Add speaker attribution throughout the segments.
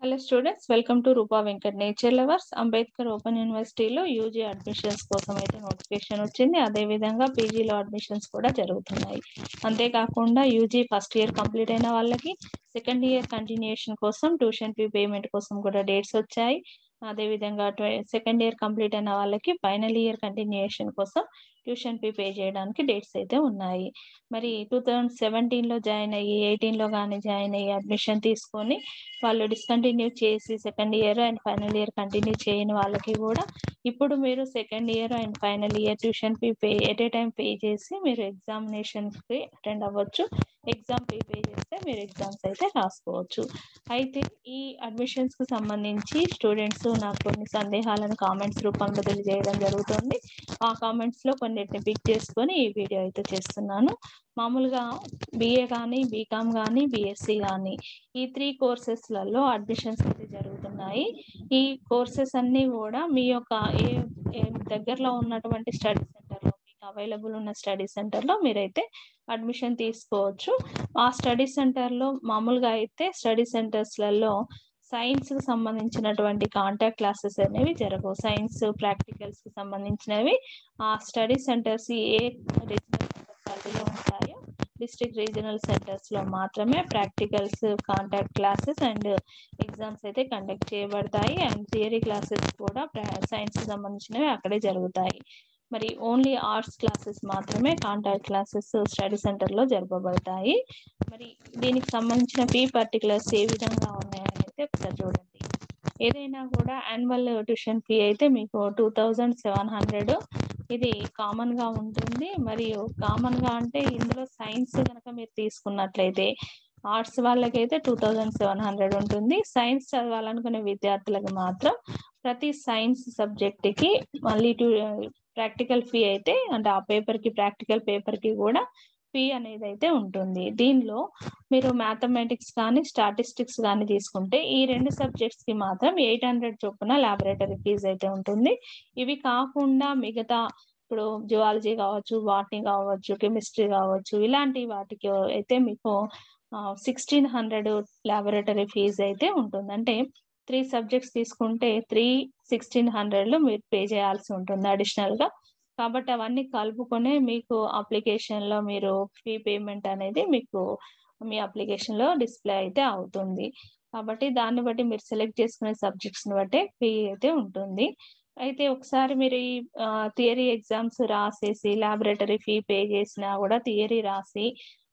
Speaker 1: hello students welcome to Rupa Venkat nature lovers Ambedkar open యూనివర్సిటీలో UG admissions కోసం అయితే నోటిఫికేషన్ వచ్చింది అదే విధంగా పీజీలో అడ్మిషన్స్ కూడా జరుగుతున్నాయి అంతేకాకుండా యూజీ ఫస్ట్ ఇయర్ కంప్లీట్ అయిన వాళ్ళకి సెకండ్ ఇయర్ కంటిన్యూషన్ కోసం ట్యూషన్ ఫీ పేమెంట్ కోసం కూడా డేట్స్ వచ్చాయి అదే విధంగా సెకండ్ ఇయర్ కంప్లీట్ అయిన వాళ్ళకి ఫైనల్ ఇయర్ కంటిన్యూషన్ కోసం ట్యూషన్ ఫీ పే చేయడానికి డేట్స్ అయితే ఉన్నాయి మరి టూ థౌజండ్ సెవెంటీన్లో జాయిన్ అయ్యి ఎయిటీన్లో కానీ జాయిన్ అయ్యి అడ్మిషన్ తీసుకొని వాళ్ళు డిస్కంటిన్యూ చేసి second year and final year continue చేయని వాళ్ళకి కూడా ఇప్పుడు మీరు second year and final year tuition fee pay at a time pay చేసి మీరు ఎగ్జామినేషన్కి అటెండ్ అవ్వచ్చు ఎగ్జామ్ ఫీ పే చేస్తే మీరు ఎగ్జామ్స్ అయితే రాసుకోవచ్చు అయితే ఈ అడ్మిషన్స్కి సంబంధించి స్టూడెంట్స్ నాకు కొన్ని సందేహాలను కామెంట్స్ రూపంలో తెలియజేయడం జరుగుతుంది ఆ కామెంట్స్లో కొన్నిటిని పిక్ చేసుకొని ఈ వీడియో అయితే చేస్తున్నాను మామూలుగా బిఏ కానీ బీకామ్ కానీ బిఎస్సి కానీ ఈ త్రీ కోర్సెస్లలో అడ్మిషన్స్ అయితే జరుగుతున్నాయి ఈ కోర్సెస్ అన్నీ కూడా మీ యొక్క ఏ దగ్గరలో ఉన్నటువంటి స్టడీ సెంటర్లో మీకు అవైలబుల్ ఉన్న స్టడీ సెంటర్లో మీరైతే అడ్మిషన్ తీసుకోవచ్చు ఆ స్టడీ సెంటర్లో మామూలుగా అయితే స్టడీ సెంటర్స్లలో సైన్స్ కి సంబంధించినటువంటి కాంటాక్ట్ క్లాసెస్ అనేవి జరగవు సైన్స్ ప్రాక్టికల్స్ కి సంబంధించినవి ఆ స్టడీ సెంటర్స్ ఏ రీజనల్ సెంటర్స్ ఉంటాయో డిస్ట్రిక్ట్ రీజనల్ సెంటర్స్ లో మాత్రమే practicals contact classes and exams అయితే కండక్ట్ చేయబడతాయి అండ్ థియరీ క్లాసెస్ కూడా సైన్స్ కి సంబంధించినవి అక్కడే జరుగుతాయి మరి ఓన్లీ ఆర్ట్స్ క్లాసెస్ మాత్రమే కాంటాక్ట్ క్లాసెస్ స్టడీ సెంటర్ లో జరపబడతాయి మరి దీనికి సంబంధించిన ఫీ పర్టికులర్స్ ఏ విధంగా ఉన్నాయని అయితే ఒకసారి చూడండి ఏదైనా కూడా యాన్యువల్ ట్యూషన్ ఫీ అయితే మీకు టూ థౌజండ్ సెవెన్ హండ్రెడ్ ఇది కామన్ గా ఉంటుంది మరియు కామన్ గా అంటే ఇందులో సైన్స్ కనుక మీరు తీసుకున్నట్లయితే ఆర్ట్స్ వాళ్ళకైతే టూ థౌజండ్ సెవెన్ హండ్రెడ్ ఉంటుంది సైన్స్ చదవాలనుకునే విద్యార్థులకు మాత్రం ప్రతి సైన్స్ సబ్జెక్ట్ కి మళ్ళీ టూ ప్రాక్టికల్ ఫీ అయితే అంటే ఆ పేపర్ కి ప్రాక్టికల్ పేపర్ కి కూడా ఫీ అనేది అయితే ఉంటుంది దీనిలో మీరు మ్యాథమెటిక్స్ కానీ స్టాటిస్టిక్స్ కానీ తీసుకుంటే ఈ రెండు సబ్జెక్ట్స్ కి మాత్రం ఎయిట్ హండ్రెడ్ చొప్పున ల్యాబొరేటరీ ఫీజు అయితే ఉంటుంది ఇవి కాకుండా మిగతా ఇప్పుడు జువాలజీ కావచ్చు బాటనీ కావచ్చు కెమిస్ట్రీ కావచ్చు ఇలాంటి వాటికి అయితే మీకు సిక్స్టీన్ హండ్రెడ్ ల్యాబొరేటరీ ఫీజు అయితే ఉంటుంది అంటే త్రీ సబ్జెక్ట్స్ తీసుకుంటే త్రీ సిక్స్టీన్ హండ్రెడ్లో మీరు పే చేయాల్సి ఉంటుంది అడిషనల్గా కాబట్టి అవన్నీ కలుపుకొనే మీకు అప్లికేషన్లో మీరు ఫీ పేమెంట్ అనేది మీకు మీ అప్లికేషన్లో డిస్ప్లే అయితే అవుతుంది కాబట్టి దాన్ని బట్టి మీరు సెలెక్ట్ చేసుకునే సబ్జెక్ట్స్ని బట్టి ఫీ అయితే ఉంటుంది అయితే ఒకసారి మీరు ఈ థియరీ ఎగ్జామ్స్ రాసేసి ల్యాబొరేటరీ ఫీ పే చేసినా కూడా థియరీ రాసి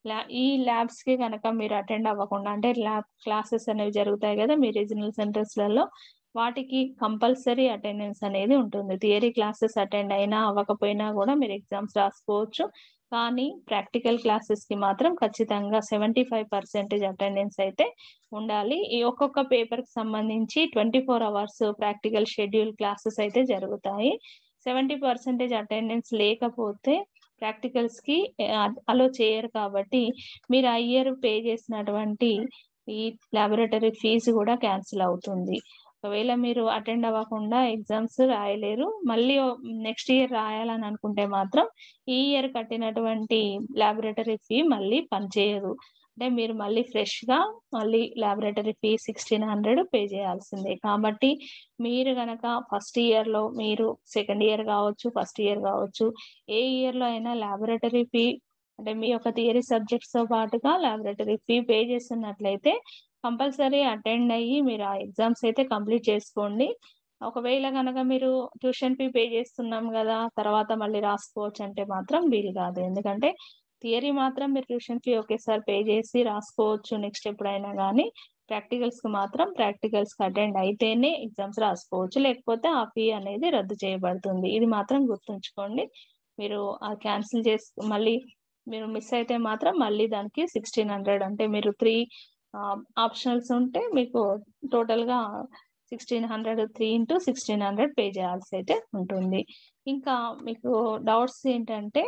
Speaker 1: ఈ ల్యాబ్స్ కి కనుక మీరు అటెండ్ అవ్వకుండా అంటే ల్యాబ్ క్లాసెస్ అనేవి జరుగుతాయి కదా మీ రీజనల్ సెంటర్స్లలో వాటికి కంపల్సరీ అటెండెన్స్ అనేది ఉంటుంది థియరీ క్లాసెస్ అటెండ్ అయినా అవ్వకపోయినా కూడా మీరు ఎగ్జామ్స్ రాసుకోవచ్చు కానీ ప్రాక్టికల్ క్లాసెస్ కి మాత్రం ఖచ్చితంగా సెవెంటీ ఫైవ్ పర్సెంటేజ్ అటెండెన్స్ అయితే ఉండాలి ఈ ఒక్కొక్క పేపర్ కి సంబంధించి twenty four hours practical schedule classes అయితే జరుగుతాయి సెవెంటీ పర్సెంటేజ్ అటెండెన్స్ లేకపోతే ప్రాక్టికల్స్ కి అలో చేయరు కాబట్టి మీరు ఆ ఇయర్ పే చేసినటువంటి ఈ లాబొరేటరీ ఫీజు కూడా క్యాన్సిల్ అవుతుంది ఒకవేళ మీరు అటెండ్ అవ్వకుండా ఎగ్జామ్స్ రాయలేరు మళ్ళీ నెక్స్ట్ ఇయర్ రాయాలని అనుకుంటే మాత్రం ఈ ఇయర్ కట్టినటువంటి లాబొరేటరీ ఫీ మళ్ళీ పనిచేయదు అంటే మీరు మళ్ళీ ఫ్రెష్ గా మళ్ళీ laboratory fee sixteen hundred pay చేయాల్సిందే కాబట్టి మీరు గనక ఫస్ట్ ఇయర్ లో మీరు సెకండ్ ఇయర్ కావచ్చు ఫస్ట్ ఇయర్ కావచ్చు ఏ ఇయర్ లో అయినా లాబొరేటరీ ఫీ అంటే మీ యొక్క థియరీ సబ్జెక్ట్స్ తో పాటుగా లాబొరేటరీ ఫీ పే చేస్తున్నట్లయితే కంపల్సరీ అటెండ్ అయ్యి మీరు ఆ ఎగ్జామ్స్ అయితే కంప్లీట్ చేసుకోండి ఒకవేళ కనుక మీరు ట్యూషన్ ఫీ పే చేస్తున్నాం కదా తర్వాత మళ్ళీ రాసుకోవచ్చు అంటే మాత్రం వీలు కాదు ఎందుకంటే థియరీ మాత్రం మీరు ట్యూషన్ ఫీ ఒకేసారి పే చేసి రాసుకోవచ్చు నెక్స్ట్ ఎప్పుడైనా కానీ ప్రాక్టికల్స్ కి మాత్రం ప్రాక్టికల్స్ కి అటెండ్ అయితేనే ఎగ్జామ్స్ రాసుకోవచ్చు లేకపోతే ఆ ఫీ అనేది రద్దు చేయబడుతుంది ఇది మాత్రం గుర్తుంచుకోండి మీరు ఆ క్యాన్సిల్ చేసి మళ్ళీ మీరు మిస్ అయితే మాత్రం మళ్ళీ దానికి సిక్స్టీన్ హండ్రెడ్ అంటే మీరు త్రీ ఆప్షనల్స్ ఉంటే మీకు టోటల్ గా sixteen hundred three into sixteen hundred pay చేయాల్సి అయితే ఉంటుంది ఇంకా మీకు డౌట్స్ ఏంటంటే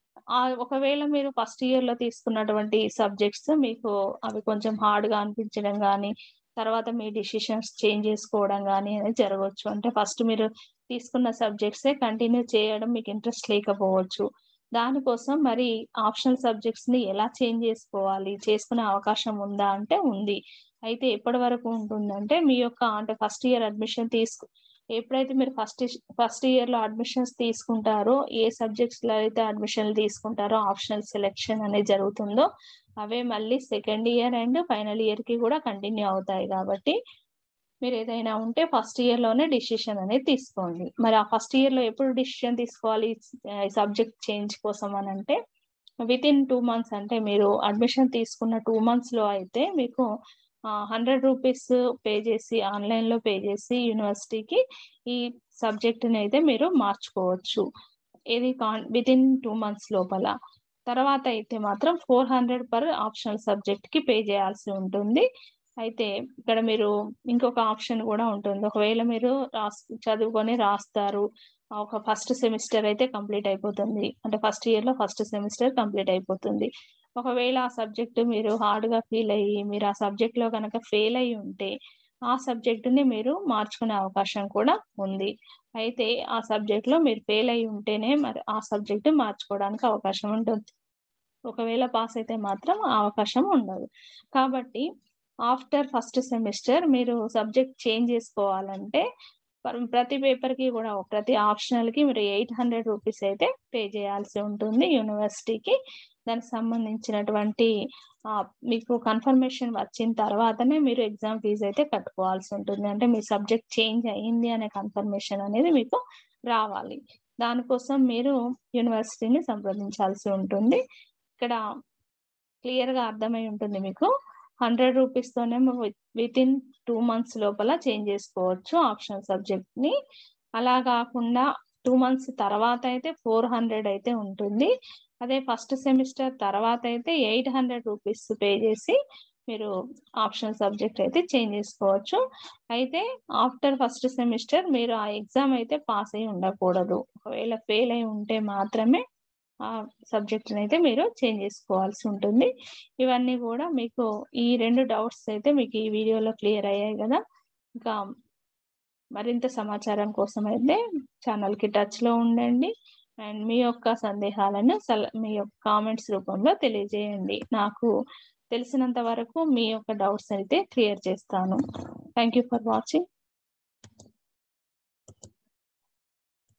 Speaker 1: ఒకవేళ మీరు ఫస్ట్ ఇయర్ లో తీసుకున్నటువంటి సబ్జెక్ట్స్ మీకు అవి కొంచెం హార్డ్ గా అనిపించడం కానీ తర్వాత మీ డిసిషన్స్ చేంజ్ చేసుకోవడం కానీ అనేది జరగవచ్చు అంటే ఫస్ట్ మీరు తీసుకున్న సబ్జెక్ట్సే కంటిన్యూ చేయడం మీకు ఇంట్రెస్ట్ లేకపోవచ్చు దానికోసం మరి ఆప్షనల్ సబ్జెక్ట్స్ ని ఎలా చేంజ్ చేసుకోవాలి చేసుకునే అవకాశం ఉందా అంటే ఉంది అయితే ఎప్పటి వరకు ఉంటుందంటే మీ యొక్క అంటే ఫస్ట్ ఇయర్ అడ్మిషన్ తీసుకు ఎప్పుడైతే మీరు ఫస్ట్ ఫస్ట్ ఇయర్ లో అడ్మిషన్స్ తీసుకుంటారో ఏ సబ్జెక్ట్స్ లో అయితే అడ్మిషన్లు తీసుకుంటారో ఆప్షనల్ సెలెక్షన్ అనేది జరుగుతుందో అవే మళ్ళీ second year and final year కి కూడా కంటిన్యూ అవుతాయి కాబట్టి మీరు ఏదైనా ఉంటే ఫస్ట్ ఇయర్ లోనే డిసిషన్ అనేది తీసుకోండి మరి ఆ ఫస్ట్ ఇయర్ లో ఎప్పుడు డిసిషన్ తీసుకోవాలి సబ్జెక్ట్ చేంజ్ కోసం అని అంటే విత్ ఇన్ టూ మంత్స్ అంటే మీరు అడ్మిషన్ తీసుకున్న టూ మంత్స్ లో అయితే మీకు హండ్రెడ్ రూపీస్ పే చేసి ఆన్లైన్ లో పే చేసి యూనివర్సిటీకి ఈ సబ్జెక్ట్ ని అయితే మీరు మార్చుకోవచ్చు ఇది విత్ ఇన్ టూ మంత్స్ లోపల తర్వాత అయితే మాత్రం four hundred per optional subject కి పే చేయాల్సి ఉంటుంది అయితే ఇక్కడ మీరు ఇంకొక ఆప్షన్ కూడా ఉంటుంది ఒకవేళ మీరు రాస్ చదువుకొని రాస్తారు ఒక ఫస్ట్ సెమిస్టర్ అయితే కంప్లీట్ అయిపోతుంది అంటే ఫస్ట్ ఇయర్ లో ఫస్ట్ సెమిస్టర్ కంప్లీట్ అయిపోతుంది ఒకవేళ ఆ సబ్జెక్ట్ మీరు హార్డ్ గా ఫీల్ అయ్యి మీరు ఆ సబ్జెక్ట్ లో కనుక ఫెయిల్ అయ్యి ఉంటే ఆ సబ్జెక్ట్ ని మీరు మార్చుకునే అవకాశం కూడా ఉంది అయితే ఆ సబ్జెక్ట్ లో మీరు ఫెయిల్ అయి ఉంటేనే మరి ఆ సబ్జెక్ట్ మార్చుకోవడానికి అవకాశం ఉంటుంది ఒకవేళ పాస్ అయితే మాత్రం ఆ అవకాశం ఉండదు కాబట్టి ఆఫ్టర్ ఫస్ట్ సెమిస్టర్ మీరు సబ్జెక్ట్ చేంజ్ చేసుకోవాలంటే ప్రతి పేపర్ కి కూడా ప్రతి ఆప్షనల్ కి మీరు ఎయిట్ హండ్రెడ్ రూపీస్ అయితే పే చేయాల్సి ఉంటుంది యూనివర్సిటీకి దానికి సంబంధించినటువంటి మీకు కన్ఫర్మేషన్ వచ్చిన తర్వాతనే మీరు ఎగ్జామ్ ఫీజు అయితే కట్టుకోవాల్సి ఉంటుంది అంటే మీ సబ్జెక్ట్ చేంజ్ అయ్యింది అనే కన్ఫర్మేషన్ అనేది మీకు రావాలి దానికోసం మీరు యూనివర్సిటీని సంప్రదించాల్సి ఉంటుంది ఇక్కడ క్లియర్ గా అర్థమై ఉంటుంది మీకు హండ్రెడ్ రూపీస్ తోనే విత్ ఇన్ టూ మంత్స్ లోపల చేంజ్ చేసుకోవచ్చు ఆప్షనల్ సబ్జెక్ట్ ని అలా కాకుండా టూ మంత్స్ తర్వాత అయితే ఫోర్ హండ్రెడ్ అయితే ఉంటుంది అదే ఫస్ట్ సెమిస్టర్ తర్వాత అయితే ఎయిట్ హండ్రెడ్ రూపీస్ పే చేసి మీరు ఆప్షనల్ సబ్జెక్ట్ అయితే చేంజ్ చేసుకోవచ్చు అయితే ఆఫ్టర్ ఫస్ట్ సెమిస్టర్ మీరు ఆ ఎగ్జామ్ అయితే పాస్ అయి ఉండకూడదు ఒకవేళ ఫెయిల్ అయి ఉంటే మాత్రమే ఆ సబ్జెక్ట్ అయితే మీరు చేంజ్ చేసుకోవాల్సి ఉంటుంది ఇవన్నీ కూడా మీకు ఈ రెండు డౌట్స్ అయితే మీకు ఈ వీడియోలో క్లియర్ అయ్యాయి కదా ఇంకా మరింత సమాచారం కోసం అయితే ఛానల్కి టచ్లో ఉండండి అండ్ మీ యొక్క సందేహాలను మీ యొక్క కామెంట్స్ రూపంలో తెలియజేయండి నాకు తెలిసినంత వరకు మీ యొక్క డౌట్స్ అయితే క్లియర్ చేస్తాను థ్యాంక్ యూ ఫర్ వాచింగ్